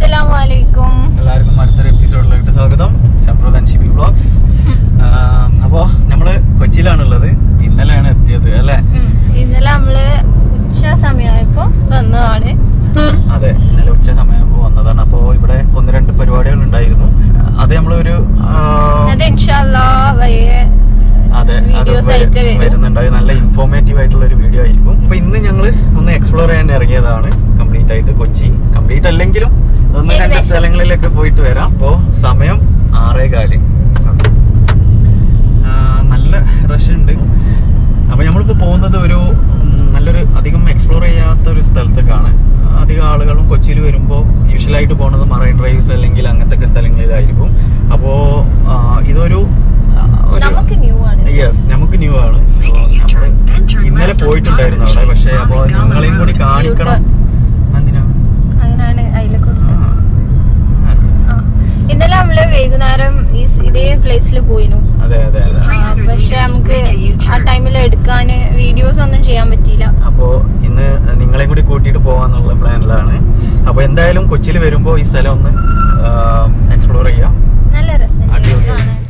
അസ്സലാമലൈക്കും എല്ലാവർക്കും അടുത്തൊരു എപ്പിസോഡിലേക്ക് സ്വാഗതം സമ്പ്രദാൻ ഷിബി വ്ളോഗ്സ് അപ്പോൾ നമ്മൾ കൊച്ചിയിലാണുള്ളത് ഇന്നലെയാണ് എത്തിയത് അല്ലേ ഇന്നലെ നമ്മള് ഉച്ച സമയമായപ്പോ വന്നതാണ് അതെ ഇന്നലെ ഉച്ച സമയമായപ്പോൾ വന്നതാണ് അപ്പോൾ ഇവിടെ ഒന്ന് രണ്ട് പരിപാടികൾ ഉണ്ടായിരുന്നു അത് നമ്മളൊരു ആ, അത് ഇൻഷാല്ലാ വയ്യ അതെ അത് videos വ- ആയിട്ട് വരും. വരുന്നുണ്ട് അത് നല്ല ഇൻഫോർമേറ്റീവ് ആയിട്ടുള്ള ഒരു വീഡിയോ ആയിരിക്കും അപ്പൊ ഇന്ന് ഞങ്ങൾ ഒന്ന് എക്സ്പ്ലോർ ചെയ്യാൻ ഇറങ്ങിയതാണ് കംപ്ലീറ്റ് ആയിട്ട് കൊച്ചി കംപ്ലീറ്റ് അല്ലെങ്കിലും ഒന്ന് രണ്ട് ഏകദേശം. സ്ഥലങ്ങളിലൊക്കെ പോയിട്ട് വരാം അപ്പോ സമയം ആറേ കാല് ആ, നല്ല റഷ് ഉണ്ട് അപ്പൊ നമ്മളിപ്പോ പോകുന്നത് ഒരു ഉം, നല്ലൊരു അധികം എക്സ്പ്ലോർ ചെയ്യാത്ത ഒരു സ്ഥലത്തേക്കാണ് അധികം ആളുകളും കൊച്ചിയിൽ വരുമ്പോൾ യൂഷ്വലായിട്ട് പോകുന്നത് മറൈൻ ഡ്രൈവ്സ് അല്ലെങ്കിൽ അങ്ങനത്തെ ഒക്കെ സ്ഥലങ്ങളിലായിരിക്കും അപ്പോൾ ഇതൊരു ആ, ഒരു- നമുക്ക് ന്യൂ ആണ് യെസ് നമുക്ക് ന്യൂ ആണ് അപ്പോ നമ്മള് ഇന്നലെ പോയിട്ടുണ്ടായിരുന്നു അവിടെ പക്ഷെ അപ്പൊ നിങ്ങളെയും കൂടി കാണിക്കണം എന്തിനാ അങ്ങനെയാണ് അതിൽ ആ. കൊടുത്തത് ആ. ആ. ഇന്നലെ നമ്മള് വൈകുന്നേരം ഈ സ് ഇതേ പ്ലേസിൽ പോയിനു അതെ അതെ അതെ ആ, പക്ഷെ നമുക്ക് ആ ടൈമിൽ എടുക്കാൻ വീഡിയോസ് ഒന്നും ചെയ്യാൻ പറ്റിയില്ല അപ്പോ ഇന്ന് നിങ്ങളെയും കൂടി കൂട്ടിയിട്ട് പോവാന്നുള്ള പ്ലാനിലാണ് അപ്പൊ എന്തായാലും കൊച്ചിയിൽ വരുമ്പോ ഈ സ്ഥലം ഒന്ന് എക്സ്പ്ലോർ ചെയ്യാം നല്ല രസം അടിപൊളിയായി. കാണാൻ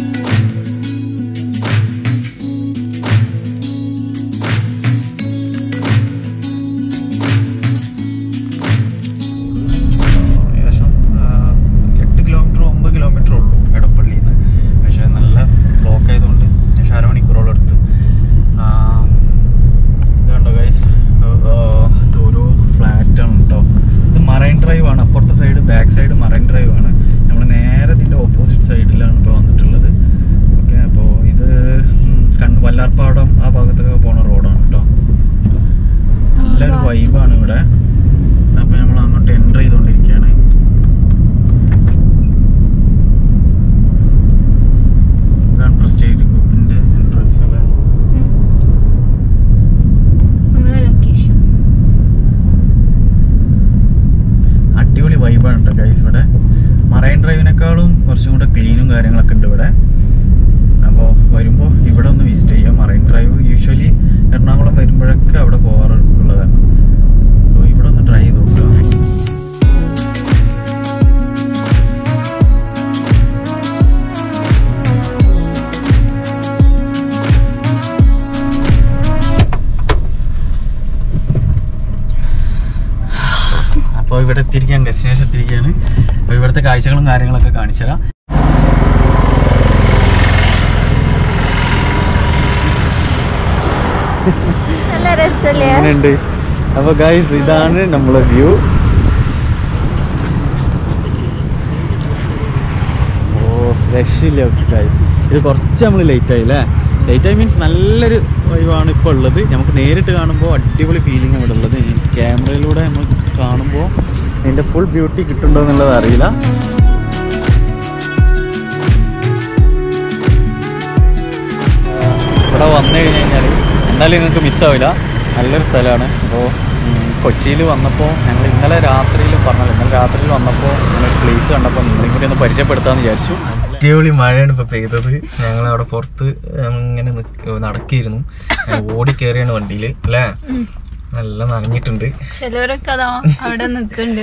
ഏകദേശം ആ, എട്ട് കിലോമീറ്റർ ഒമ്പത് കിലോമീറ്റർ ഉള്ളൂ എടപ്പള്ളിയിൽ നിന്ന് പക്ഷെ നല്ല ബ്ലോക്ക് ആയതുകൊണ്ട് ഏകദേശം അരമണിക്കൂറോളം എടുത്ത് ആ, ഇത് കണ്ടോ ഗൈസ് ഇത് ഓരോ ഫ്ലാറ്റ് ആണ് കേട്ടോ ഇത് മറൈൻ ഡ്രൈവ് ആണ് അപ്പുറത്തെ side back side marine drive ആണ് നമ്മൾ നേരെ ഇതിൻ്റെ ഓപ്പോസിറ്റ് സൈഡിലാണ് ഇപ്പോൾ വന്നിട്ടുള്ളത് ഓക്കെ അപ്പോൾ ഇത് ഉം, കണ്ട് വല്ലാർപ്പാടം ആ ഭാഗത്തൊക്കെ പോണ റോഡാണ് കേട്ടോ നല്ലൊരു വൈബാണ് ഇവിടെ അപ്പൊ നമ്മൾ അങ്ങോട്ട് എൻ്റർ ചെയ്തുകൊണ്ടിരിക്കുകയാണ് ഇതാണ് പ്രസ്റ്റേജ് ഗ്രൂപ്പിന്റെ എൻട്രൻസ് അല്ലേ ഉം. നമ്മളെ ലൊക്കേഷൻ അടിപൊളി വൈബാണ് കേട്ടോ ഗൈസ് ഇവിടെ മറൈൻ ഡ്രൈവിനേക്കാളും കുറച്ചും കൂടെ ക്ലീനും കാര്യങ്ങളൊക്കെ ഉണ്ട് ഇവിടെ അപ്പോൾ വരുമ്പോൾ ഇവിടെ ഒന്ന് വിസിറ്റ് ചെയ്യാം മറൈൻ ഡ്രൈവ് യൂഷ്വലി എറണാകുളം വരുമ്പോഴൊക്കെ അവിടെ പോകാറുള്ളതാണ് അപ്പോൾ ഇവിടെ ഒന്ന് ട്രൈ ചെയ്ത് നോക്കുക അപ്പോൾ ഇവിടെ എത്തിയിരിക്കുകയാണ് ഡെസ്റ്റിനേഷൻ എത്തിയിരിക്കുകയാണ് അപ്പോൾ ഇവിടുത്തെ കാഴ്ചകളും കാര്യങ്ങളൊക്കെ കാണിച്ചു തരാം നല്ല രസല്ലേ എങ്ങനെയുണ്ട് അപ്പോൾ ഗൈസ് ഇതാണ് നമ്മളെ വ്യൂ ഓ രക്ഷയില്ല ഗൈസ് ഇത് കുറച്ച് നമ്മൾ ലേറ്റ് ആയി അല്ലേ ലേറ്റ് ആയി മീൻസ് നല്ലൊരു വൈവാണ് ഇപ്പോൾ ഉള്ളത് നമുക്ക് നേരിട്ട് കാണുമ്പോൾ അടിപൊളി ഫീലിംഗ് ഇവിടെ ഉള്ളത് ഈ ക്യാമറയിലൂടെ നമ്മൾ കാണുമ്പോൾ അതിൻ്റെ ഫുൾ ബ്യൂട്ടി കിട്ടുന്നുണ്ടോ എന്നുള്ളത് അറിയില്ല ഇവിടെ വന്നു കഴിഞ്ഞ് കഴിഞ്ഞാൽ എന്തായാലും നിങ്ങൾക്ക് മിസ്സാവില്ല നല്ലൊരു സ്ഥലമാണ് അപ്പോൾ കൊച്ചിയിൽ വന്നപ്പോൾ ഞങ്ങൾ ഇന്നലെ രാത്രിയിൽ പറഞ്ഞത് ഇന്നലെ രാത്രിയിൽ വന്നപ്പോൾ ഇങ്ങനെ പ്ലേസ് കണ്ടപ്പോൾ നിങ്ങളെയും കൂടി ഒന്ന് പരിചയപ്പെടുത്താമെന്ന് വിചാരിച്ചു അടിപൊളി മഴയാണ് ഇപ്പോൾ പെയ്തത് ഞങ്ങൾ അവിടെ പുറത്ത് ഇങ്ങനെ നടക്കിയിരുന്നു ഓടി കയറിയാണ് വണ്ടിയിൽ അല്ലേ നല്ല നനഞ്ഞിട്ടുണ്ട് ചിലവരൊക്കെ അതാ അവിടെ നിക്കുന്നുണ്ട്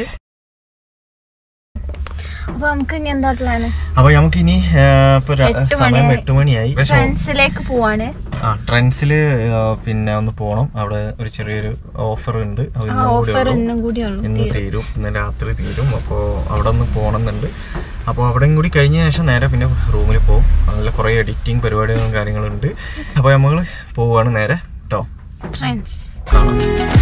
അപ്പൊ നമുക്ക് ഇനി എന്താ പ്ലാന് അപ്പൊ നമുക്ക് ഇനി ഇപ്പൊ ര- എട്ട് സമയം മണിയായി. എട്ട് മണിയായി പക്ഷെ ഫ്രണ്ട്സിലേക്ക് പോവാണ് ആ ട്രെൻഡ്സില് പിന്നെ ഒന്ന് പോണം അവിടെ ഒരു ചെറിയൊരു ഓഫർ ഉണ്ട് അത് ആ ഇന്നും കൂടി ഓഫർ ഉള്ളൂ. ഇന്നും കൂടി ഉള്ളു ഇന്ന് തീരും ഇന്ന് രാത്രി തീരും അപ്പോൾ അവിടെ ഒന്ന് പോകണമെന്നുണ്ട് അപ്പോൾ അവിടെയും കൂടി കഴിഞ്ഞ ശേഷം നേരെ പിന്നെ റൂമിൽ പോകും നല്ല കുറേ എഡിറ്റിംഗ് പരിപാടികളും കാര്യങ്ങളുണ്ട് അപ്പോൾ നമ്മൾ പോവുകയാണ് നേരെ കേട്ടോ ഫ്രണ്ട്സ് കാണാം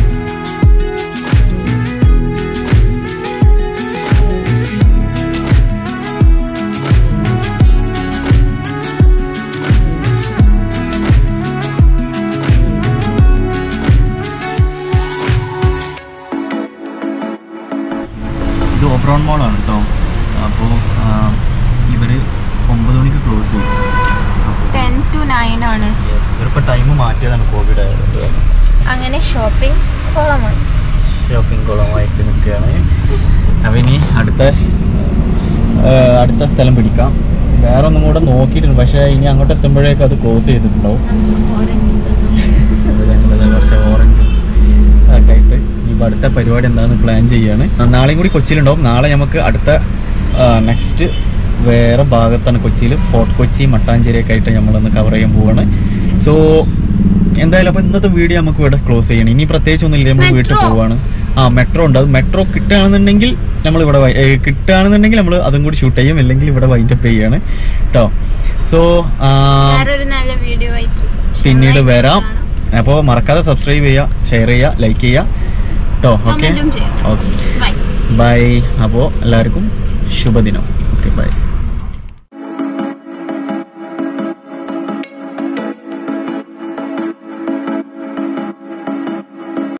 ഇത് ഓബ്രോൺ മോളാണ് കേട്ടോ അപ്പോൾ ഇവർ ഒമ്പത് മണിക്ക് ക്ലോസ് ചെയ്യും അപ്പോൾ ടെൻ ടു നയൻ ആണ് യെസ് ഇവരിപ്പോൾ ടൈം മാറ്റിയതാണ് കോവിഡ് ആയതുകൊണ്ട് അങ്ങനെ ഷോപ്പിംഗ് കൊള്ളമാണ് ഷോപ്പിംഗ് കുളമായിട്ട് നിൽക്കുകയാണ് അപ്പം ഇനി അടുത്ത ആ, അടുത്ത സ്ഥലം പിടിക്കാം വേറെ ഒന്നും കൂടെ നോക്കിയിട്ടുണ്ട് പക്ഷേ ഇനി അങ്ങോട്ട് എത്തുമ്പോഴേക്കും അത് ക്ലോസ് ചെയ്തിട്ടുണ്ടാവും ഓറഞ്ച് അപ്പോൾ ഞങ്ങളത് കുറച്ച് ഓറഞ്ച് ഒക്കെ ആയിട്ട് ഈ അപ്പോൾ അടുത്ത പരിപാടി എന്താണെന്ന് പ്ലാൻ ചെയ്യാണ് ആ, നാളെയും കൂടി കൊച്ചിയിലുണ്ടാവും നാളെ നമുക്ക് അടുത്ത നെക്സ്റ്റ് വേറെ ഭാഗത്താണ് കൊച്ചിയിൽ ഫോർട്ട് കൊച്ചി മട്ടാഞ്ചേരിയൊക്കെ ആയിട്ട് നമ്മളൊന്ന് കവർ ചെയ്യാൻ പോവാണ് സോ എന്തായാലും അപ്പോൾ ഇന്നത്തെ വീഡിയോ നമുക്ക് ഇവിടെ ക്ലോസ് ചെയ്യണം ഇനി പ്രത്യേകിച്ച് ഒന്നുമില്ല നമ്മൾ വീട്ടിൽ Metro. പോവാണ് ആ മെട്രോ ഉണ്ട് അത് മെട്രോ കിട്ടുകയാണെന്നുണ്ടെങ്കിൽ നമ്മൾ ഇവിടെ വൈ- ഏ, കിട്ടുകയാണെന്നുണ്ടെങ്കിൽ നമ്മൾ അതും കൂടി ഷൂട്ട് ചെയ്യും അല്ലെങ്കിൽ ഇവിടെ വൈൻഡപ്പ് ചെയ്യാണ് കേട്ടോ സോ വേറൊരു നല്ല വീഡിയോ ആയിട്ട് പിന്നീട് Like വരാം കാണാം. അപ്പോൾ മറക്കാതെ സബ്സ്ക്രൈബ് ചെയ്യുക ഷെയർ ചെയ്യുക ലൈക്ക് ചെയ്യുക കേട്ടോ ഓക്കെ Comment ഉം ചെയ്യാം. ഓക്കെ ബൈ ബൈ അപ്പോൾ എല്ലാവർക്കും ശുഭദിനം ഓക്കെ ബൈ